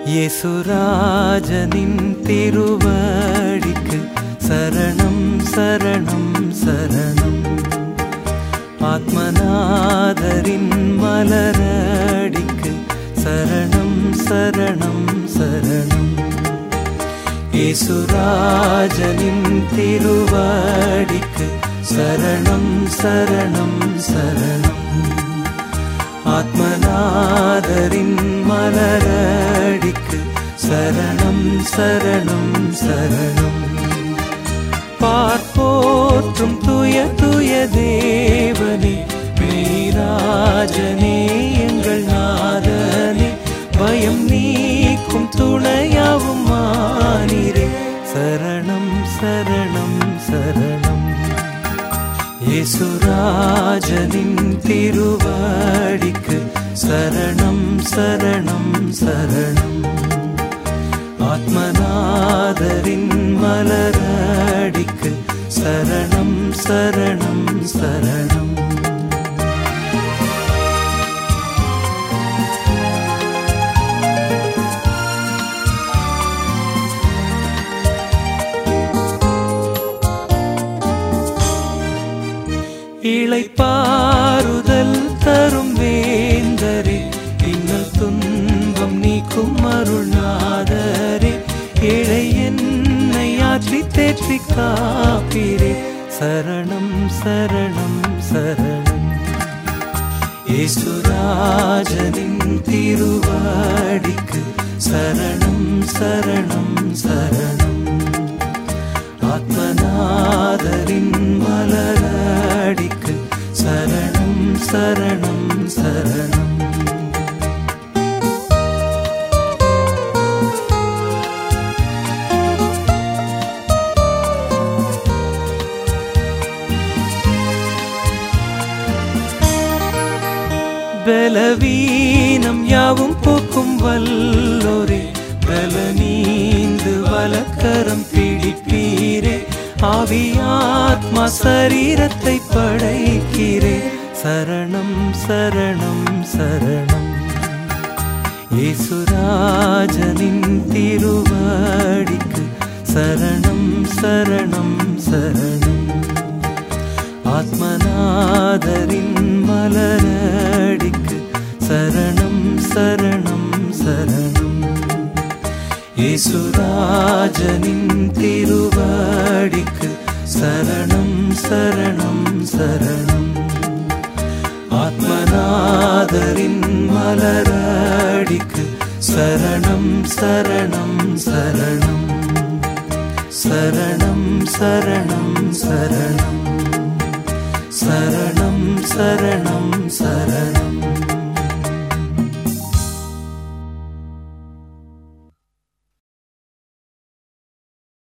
യേസുരാജനിൻ തിരുവടിക്ക് ശരണം ശരണം ശരണം ആത്മനാഥരിൻ മലരടിക്ക് ശരണം ശരണം ശരണം യേസുരാജനിൻ തിരുവടിക്ക് ശരണം ശരണം ശരണം ആത്മനാഥരിൻ മലരടിക്ക് ശരണം ശരണം ശരണം பார்ப்போற்றும் துய துய தேவனே மெய்ராஜனே எங்கள் நாதனே பயம் நீக்கும் துணையாவும் மானிரே சரணம் சரணம் சரணம் യേസുരാജനിൻ തിരുവാടിക്ക് ശരണം ശരണം ശരണം ആത്മനാഥരിൻ മലരടിക്ക് ശരണം ശരണം ശരണം இளைப்பாறுதல் தரும் வேந்தரே இன்னல் துன்பம் நீக்கும் அருள்நாதரே இழை என்னை ஆற்றி தேற்றி காப்பீரே சரணம் சரணம் சரணம் യേസുരാജനിൻ തിരുവാടിക്ക് ശരണം ശരണം ശരണം ആത്മനാഥരിൻ മലരടിക്ക് ശരണം ശരണം ശരണം பலவீனம் யாவும் போக்கும் வல்லோரே பலனீந்து வலக்கரம் பிடிப்பீரே ஆவியாத்மா சரீரத்தை படைக்கிறே சரணம் சரணம் சரணம் യേസുരാജനിൻ തിരുവാടിക്ക് ശരണം ശരണം ശരണം ആത്മനാഥരിൻ മലരടിക്ക് ശരണം ശരണം ശരണം യേസുരാജനിൻ തിരുവാടിക്ക് ശരണം ശരണം ശരണം ആത്മനാഥരിൻ മലരടിക്ക് ശരണം ശരണം ശരണം ശരണം ശരണം ശരണം ശരണം ശരണം ശരണം